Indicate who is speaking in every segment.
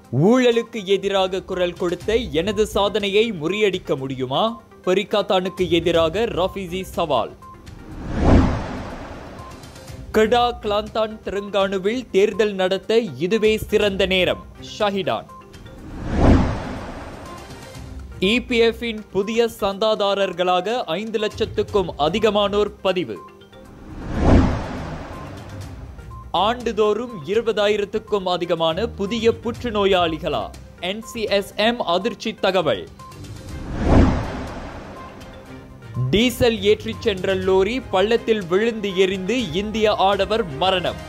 Speaker 1: ஊழலுக்கு எதிராக குரல் கொடுத்த எனது சாதனையை முறியடிக்க முடியுமா பெரிக்காத்தானுக்கு எதிராக ரஃபிசி சவால் கடா கிளாந்தான் தெலுங்கானுவில் தேர்தல் நடத்த இதுவே சிறந்த நேரம் ஷாஹிடான் இபிஎஃப்பின் புதிய சந்தாதாரர்களாக ஐந்து லட்சத்துக்கும் அதிகமானோர் பதிவு ஆண்டுதோறும் இருபதாயிரத்துக்கும் அதிகமான புதிய புற்றுநோயாளிகளா என்சிஎஸ்எம் அதிர்ச்சி தகவல் டீசல் ஏற்றிச் சென்ற லோரி பள்ளத்தில் விழுந்து எரிந்து இந்திய ஆடவர் மரணம்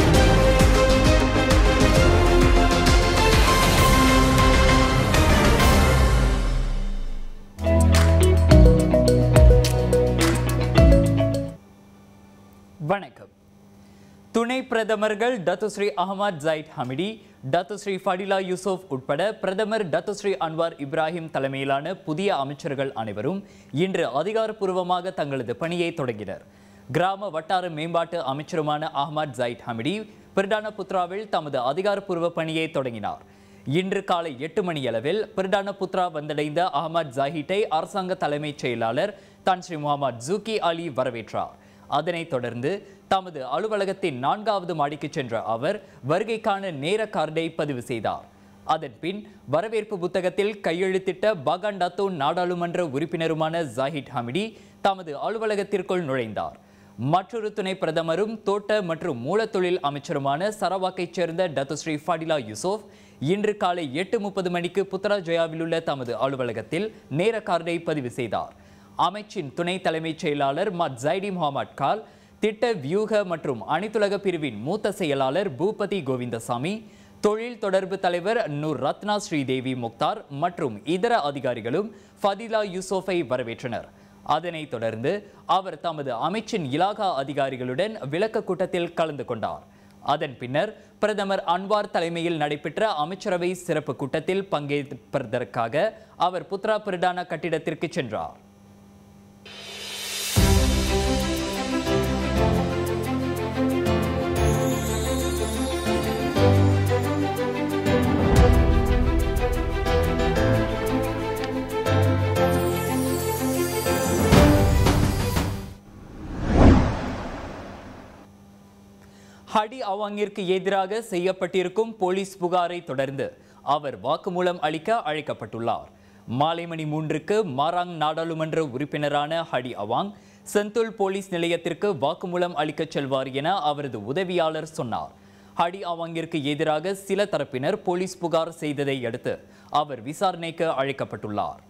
Speaker 1: வணக்கம் துணை பிரதமர்கள் Datuk Seri Ahmad Zahid Hamidi Datuk Seri Fadillah Yusof உட்பட பிரதமர் டத்துஸ்ரீ அன்வார் இப்ராஹிம் தலைமையிலான புதிய அமைச்சர்கள் அனைவரும் இன்று அதிகாரப்பூர்வமாக தங்களது பணியை தொடங்கினர் கிராம வட்டார மேம்பாட்டு அமைச்சருமான அகமது ஜைட் ஹமிடி பிரிடான புத்ராவில் தமது அதிகாரப்பூர்வ பணியை தொடங்கினார் இன்று காலை எட்டு மணியளவில் பிரிடான புத்ரா வந்தடைந்த அகமது ஜாஹிட்டை அரசாங்க தலைமைச் செயலாளர் தான் ஸ்ரீ முகமது ஜூகி அலி வரவேற்றார் அதனைத் தொடர்ந்து தமது அலுவலகத்தின் நான்காவது மாடிக்கு சென்ற அவர் வருகைக்கான நேர கார்டை பதிவு செய்தார் அதன் பின் வரவேற்பு புத்தகத்தில் கையெழுத்திட்ட பாகாண்டாத்தோ நாடாளுமன்ற உறுப்பினருமான ஜாஹிட் ஹமிடி தமது அலுவலகத்திற்குள் நுழைந்தார் மற்றொரு துணை பிரதமரும் தோட்ட மற்றும் மூலத்தொழில் அமைச்சருமான சரவாக்கைச் சேர்ந்த டத்துஸ்ரீ ஃபடிலா யூசுப் இன்று காலை எட்டு முப்பது மணிக்கு புத்ராஜயாவில் உள்ள தமது அலுவலகத்தில் நேர கார்டை பதிவு செய்தார் அமைச்சின் துணை தலைமைச் செயலாளர் மத் ஜைடி முகமது கால் திட்ட வியூக மற்றும் அனைத்துலக பிரிவின் மூத்த செயலாளர் பூபதி கோவிந்தசாமி தொழில் தொடர்பு தலைவர் நூர் ரத்னா ஸ்ரீதேவி முக்தார் மற்றும் இதர அதிகாரிகளும் ஃபதிலா யூசுஃபை வரவேற்றனர் அதனைத் தொடர்ந்து அவர் தமது அமைச்சின் இலாகா அதிகாரிகளுடன் விளக்க கூட்டத்தில் கலந்து கொண்டார் அதன் பின்னர் பிரதமர் அன்வார் தலைமையில் நடைபெற்ற அமைச்சரவை சிறப்பு கூட்டத்தில் பங்கேற்பதற்காக அவர் புத்ரா பிரடான கட்டிடத்திற்கு சென்றார் ஹடி அவாங்கிற்கு எதிராக செய்யப்பட்டிருக்கும் போலீஸ் புகாரை தொடர்ந்து அவர் வாக்குமூலம் அளிக்க அழைக்கப்பட்டுள்ளார் மாலை மணி மூன்றுக்கு மாராங் நாடாளுமன்ற உறுப்பினரான ஹடி அவாங் செந்துல் போலீஸ் நிலையத்திற்கு வாக்குமூலம் அளிக்கச் செல்வார் என அவரது உதவியாளர் சொன்னார் ஹடி அவாங்கிற்கு எதிராக சில தரப்பினர் போலீஸ் புகார் செய்ததை அடுத்து அவர் விசாரணைக்கு அழைக்கப்பட்டுள்ளார்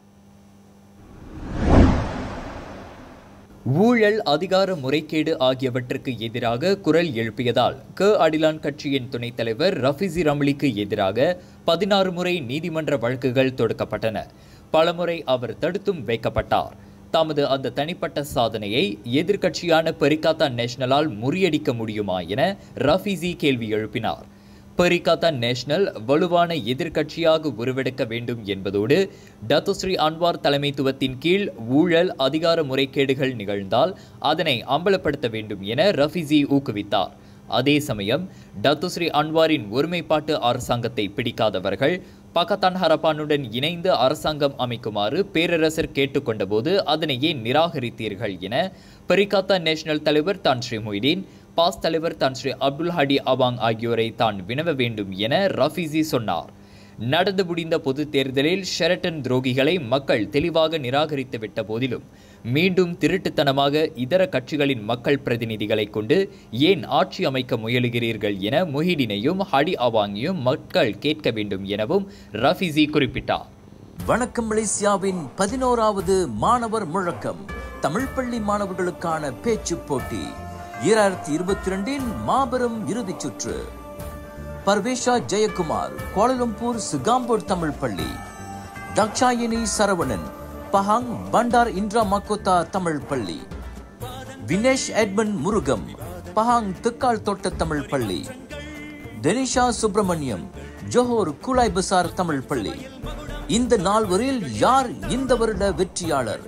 Speaker 1: ஊழல் அதிகார முறைகேடு ஆகியவற்றுக்கு எதிராக குரல் எழுப்பியதால் க அடிலான் கட்சியின் துணைத் தலைவர் ரஃபிசி ரம்லிக்கு எதிராக பதினாறு முறை நீதிமன்ற வழக்குகள் தொடுக்கப்பட்டன பலமுறை அவர் தடுத்தும் வைக்கப்பட்டார் தமது அந்த தனிப்பட்ட சாதனையை எதிர்க்கட்சியான பெரிகாத்தா நேஷனலால் முறியடிக்க முடியுமா என ரஃபிசி கேள்வி எழுப்பினார் பெரிகாத்தா நேஷனல் வலுவான எதிர்க்கட்சியாக உருவெடுக்க வேண்டும் என்பதோடு டத்துஸ்ரீ அன்வார் தலைமைத்துவத்தின் கீழ் ஊழல் அதிகார முறைகேடுகள் நிகழ்ந்தால் அதனை அம்பலப்படுத்த வேண்டும் என ரஃபிசி ஊக்குவித்தார் அதே சமயம் டத்துஸ்ரீ அன்வாரின் ஒருமைப்பாட்டு அரசாங்கத்தை பிடிக்காதவர்கள் பகத்தான் ஹரப்பானுடன் இணைந்து அரசாங்கம் அமைக்குமாறு பேரரசர் கேட்டுக்கொண்டபோது அதனை ஏன் நிராகரித்தீர்கள் என பெரிகாத்தா நேஷனல் தலைவர் தான் ஸ்ரீ மொய்தீன் பாஸ் தலைவர் தான் ஸ்ரீ அப்துல் ஹடி அவாங் ஆகியோரை தான் வினவ வேண்டும் என ரஃபிசி சொன்னார் நடந்து முடிந்த பொது தேர்தலில் ஷெரட்டன் துரோகிகளை மக்கள் தெளிவாக நிராகரித்து விட்ட போதிலும் மீண்டும் திருட்டுத்தனமாக இதர கட்சிகளின் மக்கள் பிரதிநிதிகளை கொண்டு ஏன் ஆட்சி அமைக்க முயலுகிறீர்கள் என முஹிடினையும் ஹடி அவாங்கியும் மக்கள் கேட்க வேண்டும் எனவும் ரஃபிசி குறிப்பிட்டார்
Speaker 2: வணக்கம் மலேசியாவின் பதினோராவது மாணவர் முழக்கம் தமிழ் பள்ளி மாணவர்களுக்கான பேச்சு போட்டி ஈராயிரத்தி இருபத்தி ரெண்டின் மாபெரும் இறுதிச் சுற்று பர்வேஷா ஜெயக்குமார் கோலலம்பூர் சுகாம்பூர் தமிழ் பள்ளி Dakshayini Saravanan Pahang Bandar Indera Mahkota Tamil பள்ளி வினேஷ் எட்மன் முருகம் பஹாங் திக்கால் தோட்ட தமிழ் பள்ளி டெனிஷா சுப்பிரமணியம் ஜோஹோர் குலாய் பசார் தமிழ் பள்ளி இந்த நால்வரில் யார் இந்த வருட வெற்றியாளர்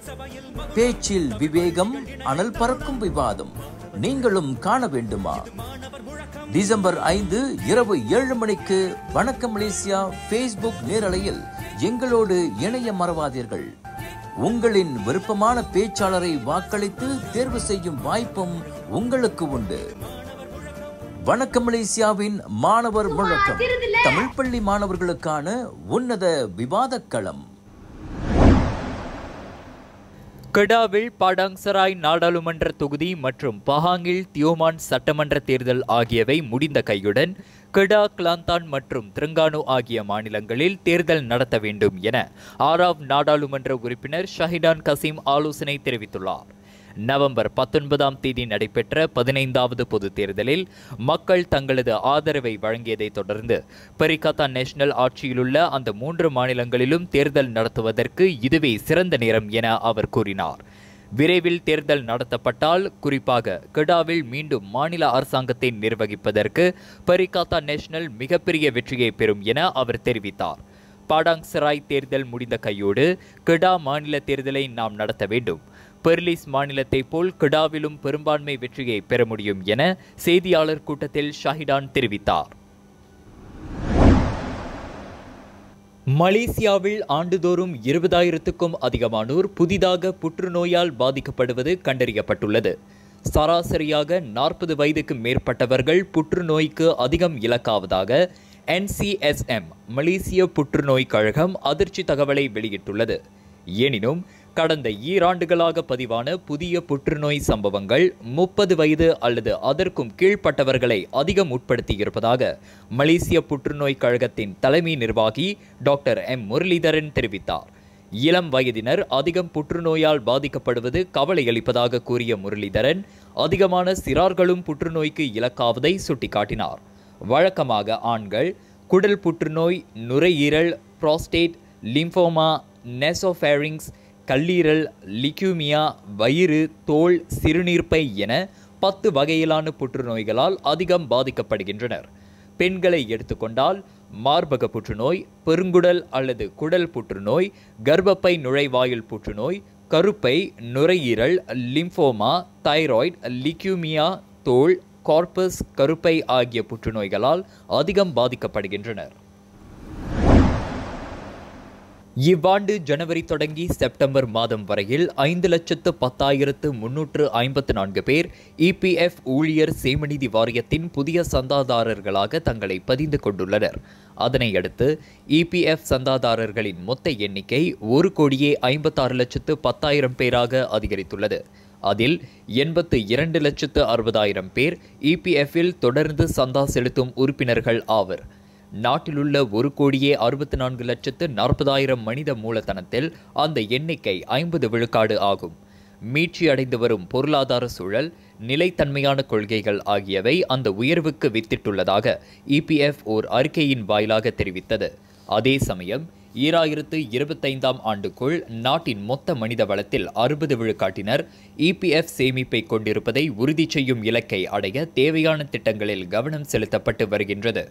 Speaker 2: பேச்சில் விவேகம் அனல் பறக்கும் விவாதம் நீங்களும் காண வேண்டுமா டிசம்பர் ஐந்து இரவு ஏழு மணிக்கு வணக்கம் மலேசியா ஃபேஸ்புக் நேரலையில் எங்களோடு இணைய மறவாதீர்கள் உங்களின் விருப்பமான பேச்சாளரை வாக்களித்து தேர்வு செய்யும் வாய்ப்பும் உங்களுக்கு உண்டு வணக்கம் மலேசியாவின் மாணவர் முழக்கம் தமிழ் பள்ளி மாணவர்களுக்கான உன்னத விவாதக் களம்
Speaker 1: கெடாவில் பாடாங்சராய் நாடாளுமன்ற தொகுதி மற்றும் பஹாங்கில் தியோமான் சட்டமன்ற தேர்தல் ஆகியவை முடிந்த கையுடன் கெடா கிளாந்தான் மற்றும் திரங்கானு ஆகிய மாநிலங்களில் தேர்தல் நடத்த வேண்டும் என ஆறாவ் நாடாளுமன்ற உறுப்பினர் ஷஹிடான் கசீம் ஆலோசனை தெரிவித்துள்ளார் நவம்பர் பத்தொன்பதாம் தேதி நடைபெற்ற பதினைந்தாவது பொது தேர்தலில் மக்கள் தங்களது ஆதரவை வழங்கியதைத் தொடர்ந்து பரிகாத்தா நேஷனல் ஆட்சியிலுள்ள அந்த மூன்று மாநிலங்களிலும் தேர்தல் நடத்துவதற்கு இதுவே சிறந்த நேரம் என அவர் கூறினார் விரைவில் தேர்தல் நடத்தப்பட்டால் குறிப்பாக கெடாவில் மீண்டும் மாநில அரசாங்கத்தை நிர்வகிப்பதற்கு பரிகாத்தா நேஷனல் மிகப்பெரிய வெற்றியை பெறும் என அவர் தெரிவித்தார் பாடாங் சராய் தேர்தல் முடிந்த கையோடு கெடா மாநில தேர்தலை நாம் நடத்த வேண்டும் பெர்லிஸ் மாநிலத்தைப் போல் கெடாவிலும் பெரும்பான்மை வெற்றியை பெற முடியும் என செய்தியாளர் கூட்டத்தில் ஷாஹிடான் தெரிவித்தார் மலேசியாவில் ஆண்டுதோறும் இருபதாயிரத்துக்கும் அதிகமானோர் புதிதாக புற்றுநோயால் பாதிக்கப்படுவது கண்டறியப்பட்டுள்ளது சராசரியாக நாற்பது வயதுக்கு மேற்பட்டவர்கள் புற்றுநோய்க்கு அதிகம் இலக்காவதாக என்சிஎஸ்எம் மலேசிய புற்றுநோய் கழகம் அதிர்ச்சி தகவலை வெளியிட்டுள்ளது எனினும் கடந்த ஈராண்டுகளாக பதிவான புதிய புற்றுநோய் சம்பவங்கள் முப்பது வயது அல்லது அதற்கும் கீழ்ப்பட்டவர்களை அதிகம் உட்படுத்தியிருப்பதாக மலேசிய புற்றுநோய் கழகத்தின் தலைமை நிர்வாகி டாக்டர் எம் முரளிதரன் தெரிவித்தார் இளம் வயதினர் அதிகம் புற்றுநோயால் பாதிக்கப்படுவது கவலையளிப்பதாக கூறிய முரளிதரன் அதிகமான சிறார்களும் புற்றுநோய்க்கு இலக்காவதை சுட்டிக்காட்டினார் வழக்கமாக ஆண்கள் குடல் புற்றுநோய் நுரையீரல் புரோஸ்டேட் லிம்போமா நெசோஃபேரிங்ஸ் கல்லீரல் லிக்யூமியா வயிறு தோல் சிறுநீர்ப்பை என பத்து வகையிலான புற்றுநோய்களால் அதிகம் பாதிக்கப்படுகின்றனர் பெண்களை எடுத்துக்கொண்டால் மார்பக புற்றுநோய் பெருங்குடல் அல்லது குடல் புற்றுநோய் கர்ப்பப்பை நுழைவாயில் புற்றுநோய் கருப்பை நுரையீரல் லிம்போமா தைராய்டு லிக்யூமியா தோல் கார்பஸ் கருப்பை ஆகிய புற்றுநோய்களால் அதிகம் பாதிக்கப்படுகின்றனர் இவ்வாண்டு ஜனவரி தொடங்கி செப்டம்பர் மாதம் வரையில் ஐந்து லட்சத்து பத்தாயிரத்து முன்னூற்று ஐம்பத்து நான்கு பேர் இபிஎஃப் ஊழியர் சேமநிதி வாரியத்தின் புதிய சந்தாதாரர்களாக தங்களை பதிந்து கொண்டுள்ளனர் அதனை அடுத்து இபிஎஃப் சந்தாதாரர்களின் மொத்த எண்ணிக்கை ஒரு கோடியே ஐம்பத்தாறு லட்சத்து பத்தாயிரம் பேராக அதிகரித்துள்ளது அதில் எண்பத்து இரண்டு லட்சத்து அறுபதாயிரம் பேர் இபிஎஃப்பில் தொடர்ந்து சந்தா செலுத்தும் உறுப்பினர்கள் ஆவர் நாட்டிலுள்ள ஒரு கோடியே அறுபத்தி நான்கு லட்சத்து நாற்பதாயிரம் மனித மூலதனத்தில் அந்த எண்ணிக்கை ஐம்பது விழுக்காடு ஆகும் மீட்சி அடைந்து வரும் பொருளாதார சூழல் நிலைத்தன்மையான கொள்கைகள் ஆகியவை அந்த உயர்வுக்கு வித்திட்டுள்ளதாக இபிஎஃப் ஓர் அறிக்கையின் வாயிலாக தெரிவித்தது அதே சமயம் ஈராயிரத்து இருபத்தைந்தாம் ஆண்டுக்குள் நாட்டின் மொத்த மனித வளத்தில் அறுபது விழுக்காட்டினர் இபிஎஃப் சேமிப்பை கொண்டிருப்பதை உறுதி செய்யும் இலக்கை அடைய தேவையான திட்டங்களில் கவனம் செலுத்தப்பட்டு வருகின்றது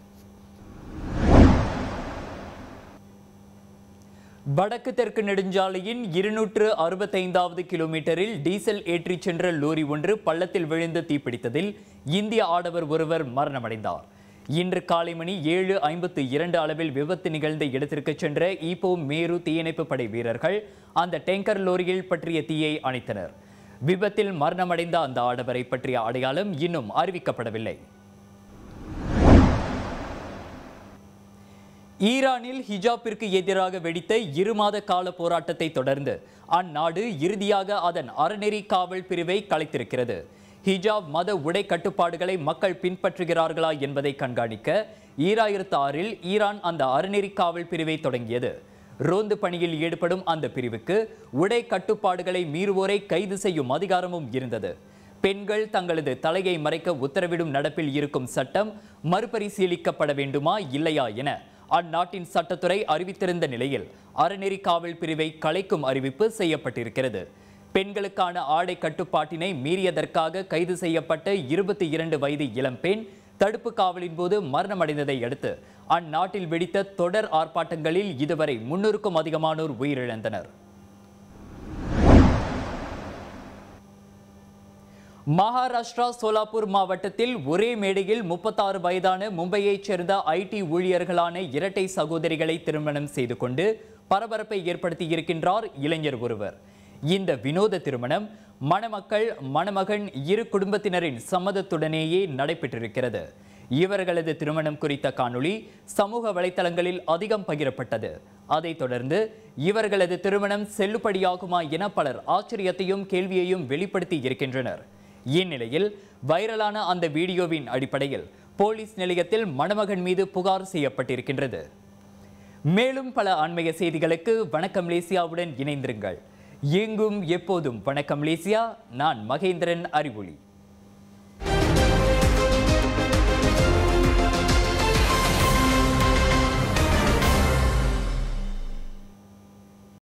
Speaker 1: வடக்கு தெற்கு நெடுஞ்சாலையின் இருநூற்று அறுபத்தைந்தாவது கிலோமீட்டரில் டீசல் ஏற்றிச் சென்ற லோரி ஒன்று பள்ளத்தில் விழுந்து தீப்பிடித்ததில் இந்திய ஆடவர் ஒருவர் மரணமடைந்தார் இன்று காலை மணி ஏழு ஐம்பத்து இரண்டு அளவில் விபத்து நிகழ்ந்த இடத்திற்கு சென்ற ஈப்போ மேரு தீயணைப்பு படை வீரர்கள் அந்த டேங்கர் லோரியில் பற்றிய தீயை அணைத்தனர் விபத்தில் மரணமடைந்த அந்த ஆடவரை பற்றிய அடையாளம் இன்னும் அறிவிக்கப்படவில்லை ஈரானில் ஹிஜாப்பிற்கு எதிராக வெடித்த இரு மாத கால போராட்டத்தை தொடர்ந்து அந்நாடு இறுதியாக அதன் அறநெறி காவல் பிரிவை கலைத்திருக்கிறது ஹிஜாப் மத உடை கட்டுப்பாடுகளை மக்கள் பின்பற்றுகிறார்களா என்பதை கண்காணிக்க ஈராயிரத்து ஆறில் ஈரான் அந்த அறநெறி காவல் பிரிவை தொடங்கியது ரோந்து பணியில் ஈடுபடும் அந்த பிரிவுக்கு உடை கட்டுப்பாடுகளை மீறுவோரை கைது செய்யும் அதிகாரமும் இருந்தது பெண்கள் தங்களது தலையை மறைக்க உத்தரவிடும் நடப்பில் இருக்கும் சட்டம் மறுபரிசீலிக்கப்பட வேண்டுமா இல்லையா என அந்நாட்டின் சட்டத்துறை அறிவித்திருந்த நிலையில் அறநெறி காவல் பிரிவை கலைக்கும் அறிவிப்பு செய்யப்பட்டிருக்கிறது பெண்களுக்கான ஆடை கட்டுப்பாட்டினை மீறியதற்காக கைது செய்யப்பட்ட இருபத்தி இரண்டு வயது இளம்பெண் தடுப்பு காவலின் போது மரணமடைந்ததை அடுத்து அந்நாட்டில் வெடித்த தொடர் ஆர்ப்பாட்டங்களில் இதுவரை முன்னூறுக்கும் அதிகமானோர் உயிரிழந்தனர் மகாராஷ்டிரா சோலாப்பூர் மாவட்டத்தில் ஒரே மேடையில் முப்பத்தாறு வயதான மும்பையைச் சேர்ந்த ஐடி ஊழியர்களான இரட்டை சகோதரிகளை திருமணம் செய்து கொண்டு பரபரப்பை ஏற்படுத்தி இருக்கின்றார் இளைஞர் ஒருவர் இந்த வினோத திருமணம் மணமக்கள் மணமகன் இரு குடும்பத்தினரின் சம்மதத்துடனேயே நடைபெற்றிருக்கிறது இவர்களது திருமணம் குறித்த காணொளி சமூக வலைத்தளங்களில் அதிகம் பகிரப்பட்டது அதைத் தொடர்ந்து இவர்களது திருமணம் செல்லுபடியாகுமா என பலர் ஆச்சரியத்தையும் கேள்வியையும் வெளிப்படுத்தி இருக்கின்றனர் இந்நிலையில் வைரலான அந்த வீடியோவின் அடிப்படையில் போலீஸ் நிலையத்தில் மணமகன் மீது புகார் செய்யப்பட்டிருக்கின்றது மேலும் பல ஆன்மீக செய்திகளுக்கு வணக்கம் மலேசியாவுடன் இணைந்திருங்கள் எங்கும் எப்போதும் வணக்கம் மலேசியா நான் மகேந்திரன் அறிவொளி